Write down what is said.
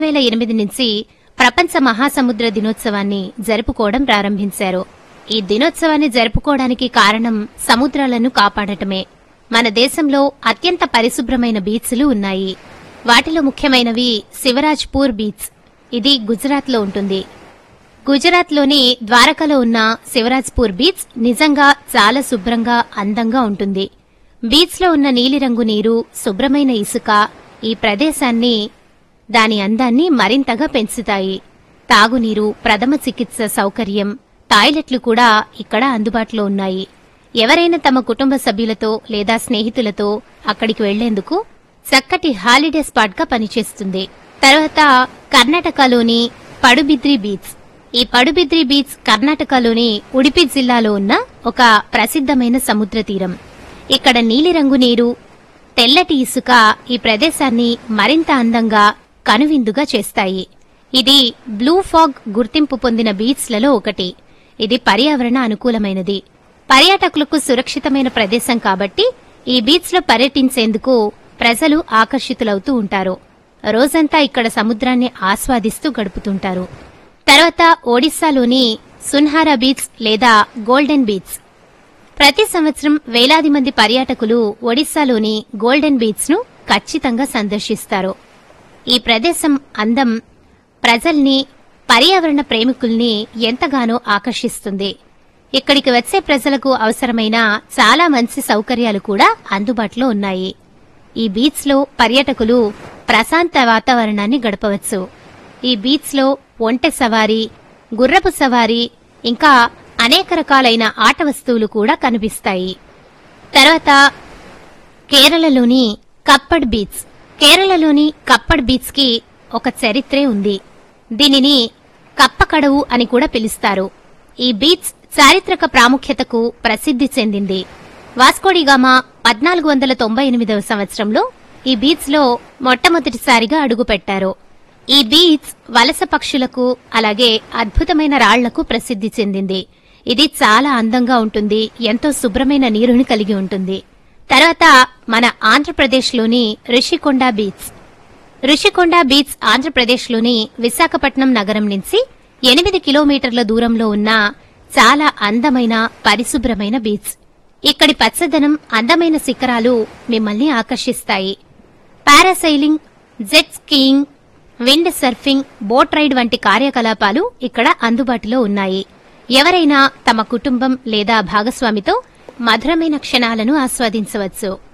వేల ఎనిమిది నుంచి ప్రపంచ మహాసముద్ర దినోత్సవాన్ని జరుపుకోవడం ప్రారంభించారు ఈ దినోత్సవాన్ని జరుపుకోవడానికి కారణం సముద్రాలను కాపాడటమే మన దేశంలో అత్యంత పరిశుభ్రమైన బీచ్లు ఉన్నాయి వాటిలో ముఖ్యమైనవి శివరాజ్పూర్ బీచ్ ఇది గుజరాత్లో ఉంటుంది గుజరాత్లోని ద్వారకలో ఉన్న శివరాజ్పూర్ బీచ్ నిజంగా చాలా శుభ్రంగా అందంగా ఉంటుంది బీచ్లో ఉన్న నీలిరంగు నీరు శుభ్రమైన ఇసుక ఈ ప్రదేశాన్ని దాని అందాన్ని మరింతగా పెంచుతాయి తాగునీరు ప్రథమ చికిత్స సౌకర్యం టాయిలెట్లు కూడా ఇక్కడ అందుబాటులో ఉన్నాయి ఎవరైనా తమ కుటుంబ సభ్యులతో లేదా స్నేహితులతో అక్కడికి వెళ్లేందుకు చక్కటి హాలిడే స్పాట్ గా పనిచేస్తుంది తర్వాత కర్ణాటకలోని పడుబిద్రి బీచ్ ఈ పడుబిద్రి బీచ్ కర్ణాటకలోని ఉడిపి జిల్లాలో ఉన్న ఒక ప్రసిద్ధమైన సముద్ర తీరం ఇక్కడ నీలిరంగు నీరు తెల్లటి ఇసుక ఈ ప్రదేశాన్ని మరింత అందంగా కనువిందుగా చేస్తాయి ఇది బ్లూ ఫాగ్ గుర్తింపు పొందిన బీచ్లలో ఒకటి ఇది పర్యావరణ అనుకూలమైనది పర్యాటకులకు సురక్షితమైన ప్రదేశం కాబట్టి ఈ బీచ్లో పర్యటించేందుకు ప్రజలు ఆకర్షితులవుతూ ఉంటారు రోజంతా ఇక్కడ సముద్రాన్ని ఆస్వాదిస్తూ గడుపుతుంటారు తర్వాత ఒడిశాలోని సున్హారా బీచ్ లేదా గోల్డెన్ బీచ్ ప్రతి సంవత్సరం వేలాది మంది పర్యాటకులు ఒడిశాలోని గోల్డెన్ బీచ్ ను ఖచ్చితంగా సందర్శిస్తారు ఈ ప్రదేశం అందం ప్రజల్ని పర్యావరణ ప్రేమికుల్ని ఎంతగానో ఆకర్షిస్తుంది ఇక్కడికి వచ్చే ప్రజలకు అవసరమైన చాలా మంచి సౌకర్యాలు కూడా అందుబాటులో ఉన్నాయి ఈ బీచ్లో పర్యాటకులు ప్రశాంత వాతావరణాన్ని గడపవచ్చు ఈ బీచ్లో ఒంటె సవారీ గుర్రపు సవారీ ఇంకా అనేక రకాలైన ఆట వస్తువులు కూడా కనిపిస్తాయి తర్వాత కేరళలోని కప్పడ్ బీచ్ కేరళలోని కప్పడ్ బీచ్ కి ఒక చరిత్రే ఉంది దీనిని కప్పకడవు అని కూడా పిలుస్తారు ఈ బీచ్ చారిత్రక ప్రాముఖ్యతకు ప్రసిద్ధి చెందింది వాస్కోడిగామా పద్నాలుగు వందల తొంభై ఎనిమిదవ సంవత్సరంలో ఈ బీచ్ లో మొట్టమొదటిసారిగా అడుగుపెట్టారు ఈ బీచ్ వలస పక్షులకు అలాగే అద్భుతమైన రాళ్లకు ప్రసిద్ధి చెందింది ఇది చాలా అందంగా ఉంటుంది ఎంతో శుభ్రమైన నీరుని కలిగి ఉంటుంది తర్వాత మన ఆంధ్రప్రదేశ్లోని రిషికొండ బీచ్ రిషికొండ బీచ్ ఆంధ్రప్రదేశ్లోని విశాఖపట్నం నగరం నుంచి ఎనిమిది కిలోమీటర్ల దూరంలో ఉన్న చాలా అందమైన పరిశుభ్రమైన బీచ్ ఇక్కడి పచ్చదనం అందమైన శిఖరాలు మిమ్మల్ని ఆకర్షిస్తాయి parasailing jet skiing windsurfing boat ride వంటి కార్యకలాపాలు ఇక్కడ అందుబాటులో ఉన్నాయి ఎవరైనా తమ కుటుంబం లేదా భాగస్వామితో మధురమైన క్షణాలను ఆస్వాదించవచ్చు